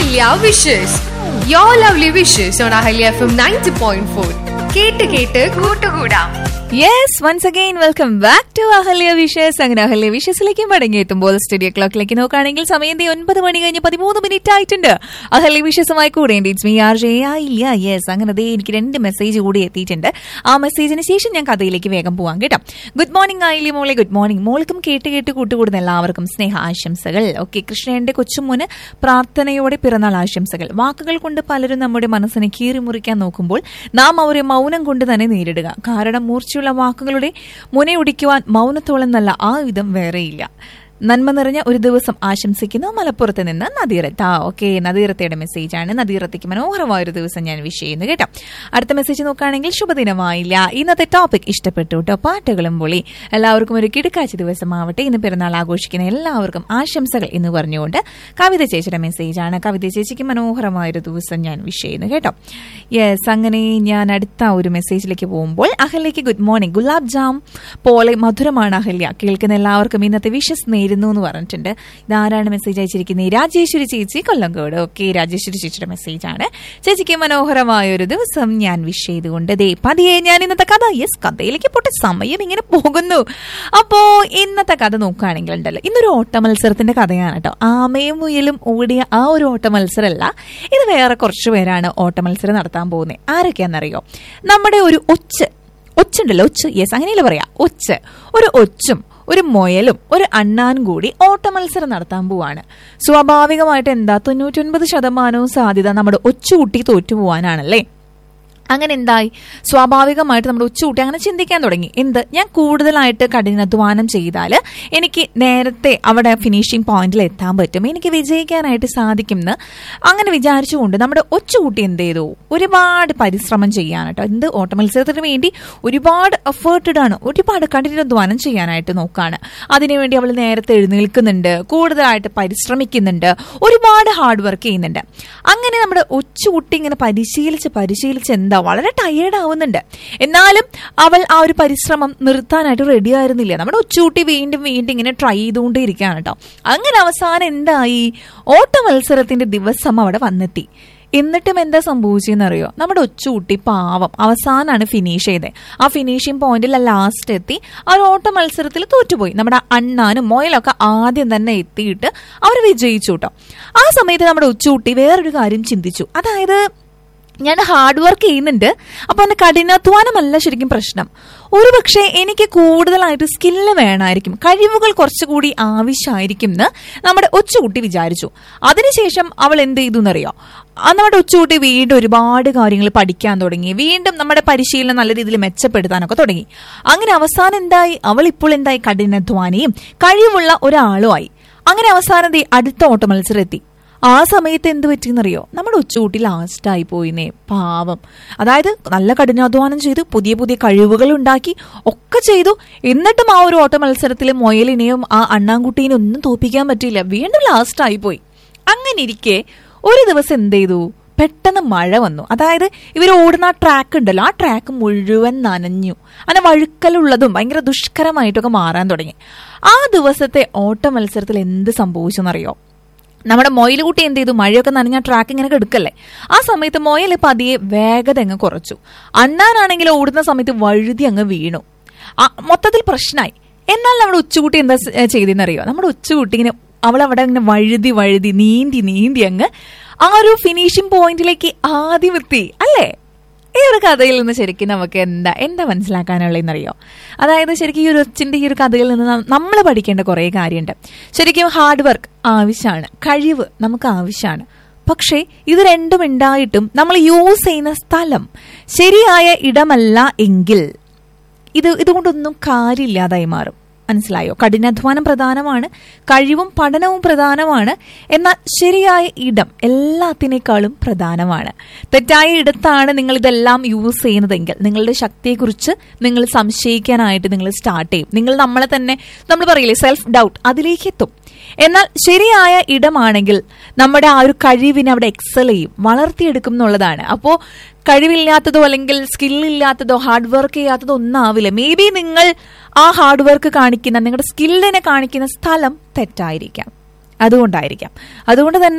Ahalya wishes your lovely wishes on Ahalya F M ninety point four കേട്ട് കേട്ട് കൂട്ടുകൂടാം yes once again welcome back to Ahalya wishes അങ്ങനെ Ahalya വിഷസിലേക്ക് മടങ്ങിയെത്തുമ്പോൾ studio ക്ലോക്കിലേക്ക് നോക്കുകയാണെങ്കിൽ സമയം ദേ ഒൻപത് മണി കഴിഞ്ഞ് പതിമൂന്ന് മിനിറ്റ് ആയിട്ടുണ്ട് അഹല്യ വിഷസുമായി കൂടെ ഇറ്റ്സ് മീ ആർ ജെ ഇല്ല യെസ് അങ്ങനെ ദേ എനിക്ക് രണ്ട് മെസ്സേജ് കൂടി എത്തിയിട്ടുണ്ട് ആ മെസ്സേജിന് ശേഷം ഞാൻ കഥയിലേക്ക് വേഗം പോവാം കേട്ടോ ഗുഡ് മോർണിംഗ് ആയില്ലേ മോളെ ഗുഡ് മോർണിംഗ് മോൾക്കും കേട്ട് കേട്ട് കൂട്ടുകൂടുന്ന എല്ലാവർക്കും സ്നേഹ ആശംസകൾ ഓക്കെ കൃഷ്ണന്റെ കൊച്ചുമോന് പ്രാർത്ഥനയോടെ പിറന്നാൾ ആശംസകൾ വാക്കുകൾ കൊണ്ട് പലരും നമ്മുടെ മനസ്സിനെ കീറിമുറിക്കാൻ നോക്കുമ്പോൾ നാം അവരെ മൗനം കൊണ്ട് തന്നെ നേരിടുക കാരണം മൂർച്ചയുള്ള വാക്കുകളുടെ മുനയൊടിക്കുവാൻ മൗനത്തോളം നല്ല ആ വിധം വേറെയില്ല നന്മ നിറഞ്ഞ ഒരു ദിവസം ആശംസിക്കുന്നു മലപ്പുറത്ത് നിന്ന് നദീറത്ത് ആ ഓക്കെ നദീറത്തയുടെ മെസ്സേജ് ആണ് നദീറത്തേക്ക് മനോഹരമായ ഒരു ദിവസം ഞാൻ വിഷ് ചെയ്യുന്നു കേട്ടോ അടുത്ത മെസ്സേജ് നോക്കുകയാണെങ്കിൽ ശുഭദിനമായില്ല ഇന്നത്തെ ടോപ്പിക് ഇഷ്ടപ്പെട്ടു കേട്ടോ പാട്ടുകളും പൊളി എല്ലാവർക്കും ഒരു കിടക്കാച്ച ദിവസമാവട്ടെ ഇന്ന് പിറന്നാൾ ആഘോഷിക്കുന്ന എല്ലാവർക്കും ആശംസകൾ എന്ന് പറഞ്ഞുകൊണ്ട് കവിത ചേച്ചിയുടെ മെസ്സേജ് ആണ് കവിത ചേച്ചിക്ക് മനോഹരമായ ഒരു ദിവസം ഞാൻ വിഷ് ചെയ്യുന്നു കേട്ടോ യെസ് അങ്ങനെ ഞാൻ അടുത്ത ഒരു മെസ്സേജിലേക്ക് പോകുമ്പോൾ അഹല്യയ്ക്ക് ഗുഡ് മോർണിംഗ് ഗുലാബ് ജാം പോലെ മധുരമാണ് അഹല്യ കേൾക്കുന്ന എല്ലാവർക്കും ഇന്നത്തെ വിഷസ് നേരുന്നു എന്ന് പറഞ്ഞിട്ടുണ്ട് ഇതാരാണ് മെസ്സേജ് അയച്ചിരിക്കുന്നത് രാജേശ്വരി ചേച്ചി കൊല്ലങ്കോട് ഓക്കെ രാജേശ്വരി ചേച്ചിയുടെ മെസ്സേജ് ആണ് ചേച്ചിക്ക് മനോഹരമായ ഒരു ദിവസം ഞാൻ വിഷ് ചെയ്തുകൊണ്ട് ദേ പതിയെ ഞാൻ ഇന്നത്തെ കഥ യെസ് കഥയിലേക്ക് പോട്ടെ സമയം ഇങ്ങനെ പോകുന്നു അപ്പോ ഇന്നത്തെ കഥ നോക്കുകയാണെങ്കിൽ ഉണ്ടല്ലോ ഇന്നൊരു ഓട്ട മത്സരത്തിന്റെ കഥയാണ് കേട്ടോ ആമയും മുയലും ഓടിയ ആ ഒരു ഓട്ട മത്സരമല്ല ഇത് വേറെ കുറച്ച് പേരാണ് ഓട്ട മത്സരം നടത്താൻ പോകുന്നത് ആരൊക്കെയാണെന്നറിയോ നമ്മുടെ ഒരു ഒച്ച് ഒച്ചുണ്ടല്ലോ ഒച്ച് യെസ് അങ്ങനെയല്ലേ പറയാ ഒച്ച് ഒരു ഒച്ചും ഒരു മുയലും ഒരു അണ്ണാനും കൂടി ഓട്ട മത്സരം നടത്താൻ പോവാണ് സ്വാഭാവികമായിട്ട് എന്താ തൊണ്ണൂറ്റൊൻപത് ശതമാനവും സാധ്യത നമ്മുടെ ഒച്ചുകുട്ടി തോറ്റു പോവാനാണല്ലേ അങ്ങനെ എന്തായി സ്വാഭാവികമായിട്ട് നമ്മുടെ ഉച്ചകൂട്ടി അങ്ങനെ ചിന്തിക്കാൻ തുടങ്ങി എന്ത് ഞാൻ കൂടുതലായിട്ട് കഠിനാധ്വാനം ചെയ്താൽ എനിക്ക് നേരത്തെ അവിടെ ഫിനിഷിംഗ് പോയിന്റിൽ എത്താൻ പറ്റും എനിക്ക് വിജയിക്കാനായിട്ട് സാധിക്കും എന്ന് അങ്ങനെ വിചാരിച്ചുകൊണ്ട് നമ്മുടെ ഒച്ചുകൂട്ടി എന്ത് ചെയ്തു ഒരുപാട് പരിശ്രമം ചെയ്യാൻ കേട്ടോ എന്ത് ഓട്ട മത്സരത്തിന് വേണ്ടി ഒരുപാട് എഫേർട്ടഡ് ആണ് ഒരുപാട് കഠിനാധ്വാനം ചെയ്യാനായിട്ട് നോക്കുകയാണ് അതിനുവേണ്ടി അവൾ നേരത്തെ എഴുന്നേൽക്കുന്നുണ്ട് കൂടുതലായിട്ട് പരിശ്രമിക്കുന്നുണ്ട് ഒരുപാട് ഹാർഡ് വർക്ക് ചെയ്യുന്നുണ്ട് അങ്ങനെ നമ്മുടെ ഒച്ചുകുട്ടി ഇങ്ങനെ പരിശീലിച്ച് പരിശീലിച്ച് എന്താ വളരെ ടയേർഡ് ആവുന്നുണ്ട് എന്നാലും അവൾ ആ ഒരു പരിശ്രമം നിർത്താനായിട്ട് റെഡി ആയിരുന്നില്ല നമ്മുടെ ഒച്ചുകുട്ടി വീണ്ടും വീണ്ടും ഇങ്ങനെ ട്രൈ ചെയ്തുകൊണ്ടേ ഇരിക്കുകയാണ് കേട്ടോ അങ്ങനെ അവസാനം എന്തായി ഓട്ട മത്സരത്തിന്റെ ദിവസം അവിടെ വന്നെത്തി എന്നിട്ടും എന്താ സംഭവിച്ചെന്നറിയോ നമ്മുടെ ഒച്ചുകുട്ടി പാവം അവസാനമാണ് ഫിനിഷ് ചെയ്തത് ആ ഫിനിഷിംഗ് പോയിന്റിൽ ലാസ്റ്റ് എത്തി ആ ഒരു ഓട്ട മത്സരത്തിൽ തോറ്റുപോയി നമ്മുടെ അണ്ണാനും മൊയലൊക്കെ ആദ്യം തന്നെ എത്തിയിട്ട് അവർ വിജയിച്ചു കേട്ടോ ആ സമയത്ത് നമ്മുടെ ഒച്ചുകുട്ടി വേറൊരു കാര്യം ചിന്തിച്ചു അതായത് ഞാൻ ഹാർഡ് വർക്ക് ചെയ്യുന്നുണ്ട് അപ്പൊ എന്റെ കഠിനാധ്വാനമല്ല ശരിക്കും പ്രശ്നം ഒരുപക്ഷെ എനിക്ക് കൂടുതലായിട്ട് സ്കില്ല് വേണമായിരിക്കും കഴിവുകൾ കുറച്ചുകൂടി ആവശ്യമായിരിക്കും എന്ന് നമ്മുടെ ഒച്ചുകുട്ടി വിചാരിച്ചു അതിനുശേഷം അവൾ എന്ത് ചെയ്തു എന്നറിയോ ആ നമ്മുടെ ഒച്ചുകുട്ടി വീണ്ടും ഒരുപാട് കാര്യങ്ങൾ പഠിക്കാൻ തുടങ്ങി വീണ്ടും നമ്മുടെ പരിശീലനം നല്ല രീതിയിൽ മെച്ചപ്പെടുത്താനൊക്കെ തുടങ്ങി അങ്ങനെ അവസാനം എന്തായി അവൾ ഇപ്പോൾ എന്തായി കഠിനാധ്വാനിയും കഴിവുള്ള ഒരാളുമായി അങ്ങനെ അവസാനം ദേ അടുത്ത ഓട്ട മത്സരം എത്തി ആ സമയത്ത് എന്ത് പറ്റിയെന്നറിയോ നമ്മുടെ ഉച്ചകൂട്ടി ലാസ്റ്റായി പോയിന്നേ പാവം അതായത് നല്ല കഠിനാധ്വാനം ചെയ്ത് പുതിയ പുതിയ കഴിവുകൾ ഉണ്ടാക്കി ഒക്കെ ചെയ്തു എന്നിട്ടും ആ ഒരു ഓട്ട മത്സരത്തിൽ മൊയലിനെയും ആ അണ്ണാൻകുട്ടീനെയും ഒന്നും തോപ്പിക്കാൻ പറ്റിയില്ല വീണ്ടും ലാസ്റ്റായി പോയി അങ്ങനെ ഇരിക്കെ ഒരു ദിവസം എന്ത് ചെയ്തു പെട്ടെന്ന് മഴ വന്നു അതായത് ഇവർ ഓടുന്ന ആ ട്രാക്ക് ഉണ്ടല്ലോ ആ ട്രാക്ക് മുഴുവൻ നനഞ്ഞു അങ്ങനെ വഴുക്കലുള്ളതും ഭയങ്കര ദുഷ്കരമായിട്ടൊക്കെ മാറാൻ തുടങ്ങി ആ ദിവസത്തെ ഓട്ട മത്സരത്തിൽ എന്ത് സംഭവിച്ചെന്നറിയോ നമ്മുടെ മൊയിലുകുട്ടി എന്ത് ചെയ്തു മഴയൊക്കെ നനഞ്ഞ ട്രാക്ക് ഇങ്ങനെ എടുക്കല്ലേ ആ സമയത്ത് മൊയൽ പതിയെ വേഗത അങ്ങ് കുറച്ചു അണ്ണാനാണെങ്കിൽ ഓടുന്ന സമയത്ത് വഴുതി അങ്ങ് വീണു ആ മൊത്തത്തിൽ പ്രശ്നമായി എന്നാൽ നമ്മുടെ ഉച്ചകുട്ടി എന്താ ചെയ്തെന്നറിയോ നമ്മുടെ ഉച്ചകുട്ടി ഇങ്ങനെ അവൾ അവിടെ ഇങ്ങനെ വഴുതി വഴുതി നീന്തി നീന്തി അങ്ങ് ആ ഒരു ഫിനിഷിംഗ് പോയിന്റിലേക്ക് ആദ്യം എത്തി അല്ലേ ഈ ഒരു കഥയിൽ നിന്ന് ശരിക്കും നമുക്ക് എന്താ എന്താ മനസ്സിലാക്കാനുള്ളതെന്നറിയോ അതായത് ശരിക്കും ഈ ഒരു ഒച്ചിന്റെ ഈ ഒരു കഥയിൽ നിന്ന് നമ്മൾ പഠിക്കേണ്ട കുറേ കാര്യമുണ്ട് ശരിക്കും ഹാർഡ് വർക്ക് ആവശ്യമാണ് കഴിവ് നമുക്ക് ആവശ്യമാണ് പക്ഷേ ഇത് രണ്ടും ഉണ്ടായിട്ടും നമ്മൾ യൂസ് ചെയ്യുന്ന സ്ഥലം ശരിയായ ഇടമല്ല എങ്കിൽ ഇത് ഇതുകൊണ്ടൊന്നും കാര്യമില്ലാതായി മാറും മനസ്സിലായോ കഠിനാധ്വാനം പ്രധാനമാണ് കഴിവും പഠനവും പ്രധാനമാണ് എന്നാൽ ശരിയായ ഇടം എല്ലാത്തിനേക്കാളും പ്രധാനമാണ് തെറ്റായ ഇടത്താണ് നിങ്ങൾ ഇതെല്ലാം യൂസ് ചെയ്യുന്നതെങ്കിൽ നിങ്ങളുടെ ശക്തിയെക്കുറിച്ച് നിങ്ങൾ സംശയിക്കാനായിട്ട് നിങ്ങൾ സ്റ്റാർട്ട് ചെയ്യും നിങ്ങൾ നമ്മളെ തന്നെ നമ്മൾ പറയില്ലേ സെൽഫ് ഡൗട്ട് അതിലേക്ക് എത്തും എന്നാൽ ശരിയായ ഇടമാണെങ്കിൽ നമ്മുടെ ആ ഒരു കഴിവിനെ അവിടെ എക്സൽ ചെയ്യും വളർത്തിയെടുക്കും എന്നുള്ളതാണ് അപ്പോൾ കഴിവില്ലാത്തതോ അല്ലെങ്കിൽ സ്കില്ലില്ലാത്തതോ ഹാർഡ് വർക്ക് ചെയ്യാത്തതോ ഒന്നും ആവില്ല മേ ബി നിങ്ങൾ ആ ഹാർഡ് വർക്ക് കാണിക്കുന്ന നിങ്ങളുടെ സ്കില്ലിനെ കാണിക്കുന്ന സ്ഥലം തെറ്റായിരിക്കാം അതുകൊണ്ടായിരിക്കാം അതുകൊണ്ട് തന്നെ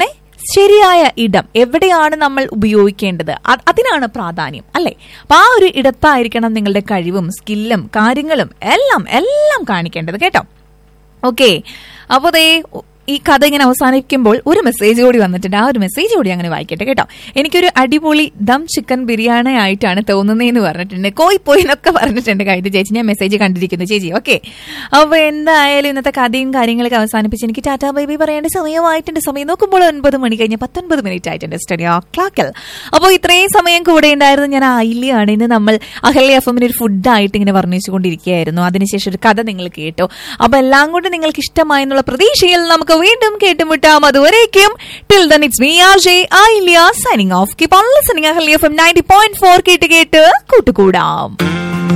ശരിയായ ഇടം എവിടെയാണ് നമ്മൾ ഉപയോഗിക്കേണ്ടത് അ- അതിനാണ് പ്രാധാന്യം അല്ലെ അപ്പൊ ആ ഒരു ഇടത്തായിരിക്കണം നിങ്ങളുടെ കഴിവും സ്കില്ലും കാര്യങ്ങളും എല്ലാം എല്ലാം കാണിക്കേണ്ടത് കേട്ടോ ഓക്കെ അപ്പൊ ദേ ഈ കഥ ഇങ്ങനെ അവസാനിക്കുമ്പോൾ ഒരു മെസ്സേജ് കൂടി വന്നിട്ടുണ്ട് ആ ഒരു മെസ്സേജ് കൂടി അങ്ങനെ വായിക്കട്ടെ കേട്ടോ എനിക്കൊരു അടിപൊളി ദം ചിക്കൻ ബിരിയാണി ആയിട്ടാണ് തോന്നുന്നതെന്ന് പറഞ്ഞിട്ടുണ്ട് കോയി പോയി എന്നൊക്കെ പറഞ്ഞിട്ടുണ്ട് കഴിഞ്ഞ ചേച്ചി ഞാൻ മെസ്സേജ് കണ്ടിരിക്കുന്നു ചേച്ചി ഓക്കെ അപ്പൊ എന്തായാലും ഇന്നത്തെ കഥയും കാര്യങ്ങളൊക്കെ അവസാനിപ്പിച്ച് എനിക്ക് ടാറ്റാ ബൈബി പറയേണ്ട സമയമായിട്ടുണ്ട് സമയം നോക്കുമ്പോൾ ഒൻപത് മണി കഴിഞ്ഞ് പത്തൊൻപത് മിനിറ്റ് ആയിട്ടുണ്ട് സ്റ്റഡിയോ ക്ലാക്കൽ അപ്പോൾ ഇത്രയും സമയം കൂടെ ഉണ്ടായിരുന്നു ഞാൻ ആയില്യാണ് ഇന്ന് നമ്മൾ അഹല്യ എഫ് എമ്മിന് ഒരു ഫുഡായിട്ട് ഇങ്ങനെ വർണ്ണിച്ചുകൊണ്ടിരിക്കുകയായിരുന്നു അതിനുശേഷം ഒരു കഥ നിങ്ങൾ കേട്ടു അപ്പൊ എല്ലാം കൊണ്ട് നിങ്ങൾക്ക് ഇഷ്ടമായെന്നുള്ള പ്രതീക്ഷയിൽ നമുക്ക് വീണ്ടും കേട്ടുമുട്ടാം അതുവരേക്കും till then it's me R J Ayilya signing off keep on listening Ahalya F M ninety point four കേട്ട് കേട്ട് കൂട്ടുകൂടാം